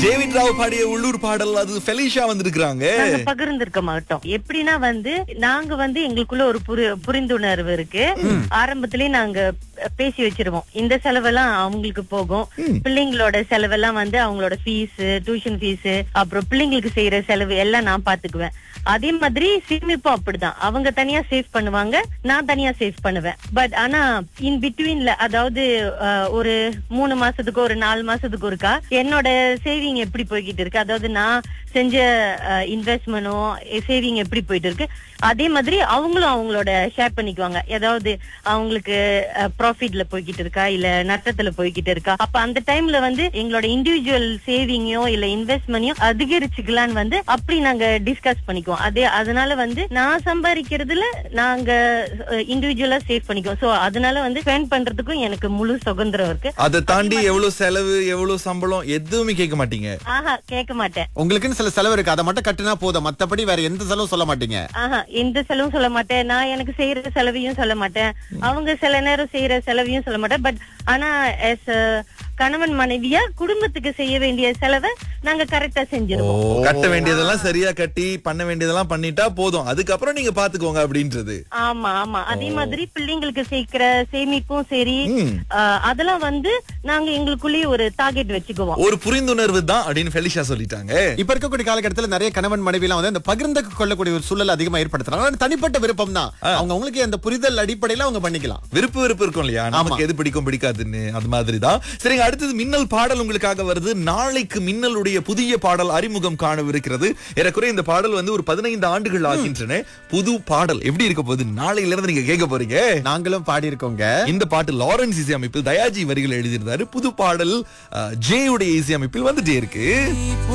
David Rao பாடிய உள்ளூர் பாடல் அது ஃபெலிஷா வந்திருக்காங்க நாங்க பகிர்ந்திருக்க மாட்டோம் எப்படின்னா வந்து நாங்க வந்து எங்களுக்குள்ள ஒரு புரி- புரிந்துணர்வு இருக்கு ஆரம்பத்திலேயே நாங்க பேசி வச்சிருவோம் இந்த செலவெல்லாம் அவங்களுக்கு போகும் பிள்ளைங்களோட செலவெல்லாம் வந்து அவங்களோட ஃபீஸ் டியூஷன் ஃபீஸ் அப்புறம் பிள்ளைங்களுக்கு செய்யற செலவு எல்லாம் நான் பாத்துக்குவேன் அதே மாதிரி சேமிப்பும் அப்படிதான் அவங்க தனியா சேவ் பண்ணுவாங்க நான் தனியா சேவ் பண்ணுவேன் பட் ஆனா இன் பிட்வீன்ல அதாவது அஹ், ஒரு மூணு மாசத்துக்கு ஒரு நாலு மாசத்துக்கு ஒருக்கா என்னோட சேவிங் எப்படி போய்கிட்டு இருக்கு அதாவது நான் செஞ்ச இன்வெஸ்ட்மெண்ட்டும் சேவிங் எப்படி போயிட்டு இருக்கு அதே மாதிரி அவங்களும் அவங்களோட ஷேர் பண்ணிக்குவாங்க ஏதாவது அவங்களுக்கு ப்ராஃபிட்ல போய்கிட்டு இருக்கா இல்ல நட்டத்துல போய்கிட்டு இருக்கா அப்ப அந்த டைம்ல வந்து எங்களோட இண்டிவிஜுவல் சேவிங்கையோ இல்ல இன்வெஸ்ட்மெண்ட்டையும் அதிகரிச்சுக்கலான்னு வந்து அப்படி நாங்க டிஸ்கஸ் பண்ணிக்குவோம் அதே அதனால வந்து நான் சம்பாதிக்கிறதுல நாங்க இண்டிவிஜுவலா சேவ் பண்ணிக்குவோம் சோ அதனால வந்து ஸ்பெண்ட் பண்றதுக்கும் எனக்கு முழு சுதந்திரம் இருக்கு அதை தாண்டி எவ்வளவு செலவு எவ்வளவு சம்பளம் எதுவுமே கேட்க மாட்டீங்க ஆஹா கேட்க மாட்டேன் உங்களுக்குன்னு சில செலவு இருக்கு அதை மட்டும் கட்டினா போதும் மத்தபடி வேற எந்த செலவும் சொல்ல மாட்டீங்க ஆஹா எந்த செலவும் சொல்ல மாட்டேன் நான் எனக்கு செய்யற செலவையும் சொல்ல மாட்டேன் அவங்க சில நேரம் செய்யற செலவையும் சொல்ல மாட்டேன் பட் ஆனா as a கணவன் மனைவியா குடும்பத்துக்கு செய்ய வேண்டிய செலவை நாங்க கரெக்டா ஓ செஞ்சிருவோம் கட்ட வேண்டியதெல்லாம் சரியா கட்டி பண்ண வேண்டியதெல்லாம் பண்ணிட்டா போதும் அதுக்கப்புறம் நீங்க பாத்துக்கோங்க அப்படின்றது ஆமா ஆமா அதே மாதிரி பிள்ளைங்களுக்கு சேர்க்கிற சேமிப்பும் சரி ம். ஆஹ், அதெல்லாம் வந்து நாங்க எங்களுக்குள்ளேயே ஒரு டார்கெட் வச்சுக்குவோம் ஒரு புரிந்துணர்வு தான் அப்படின்னு ஃபெலிஷா சொல்லிட்டாங்க இப்ப இருக்கக்கூடிய காலகட்டத்துல நிறைய கணவன் மனைவி எல்லாம் வந்து இந்த பகிர்ந்து கொள்ளக்கூடிய ஒரு சூழல் அதிகமா ஏற்படுத்துறாங்க ஆனா தனிப்பட்ட விருப்பம் தான் அவங்க அவங்களுக்கு அந்த புரிதல் அடிப்படையில அவங்க பண்ணிக்கலாம் விருப்பு விருப்பு இருக்கும் இல்லையா நமக்கு எது பிடிக்கும் பிடிக்காதுன்னு அது மாதிரி தான் சரிங்க அடுத்தது மின்னல் பாடல் உங்களுக்காக வருது நாளைக்கு மின்னலுடைய புதிய பாடல் அறிமுகம் காணவிருக்கிறது ஏறக்குறைய இந்த பாடல் வந்து ஒரு பதினைந்து ஆண்டுகள் ஆகின்றன புது பாடல் எப்படி இருக்க போகுது நாளையில இருந்து நீங்க கேட்க போறீங்க நாங்களும் பாடி இருக்கோங்க இந்த பாட்டு லாரன்ஸ் இசை அமைப்பில் தயாஜி வரிகள் எழுதியிருந்தாரு புது பாடல் ஜே உடைய இசை அமைப்பில் வந்துட்டே இருக்கு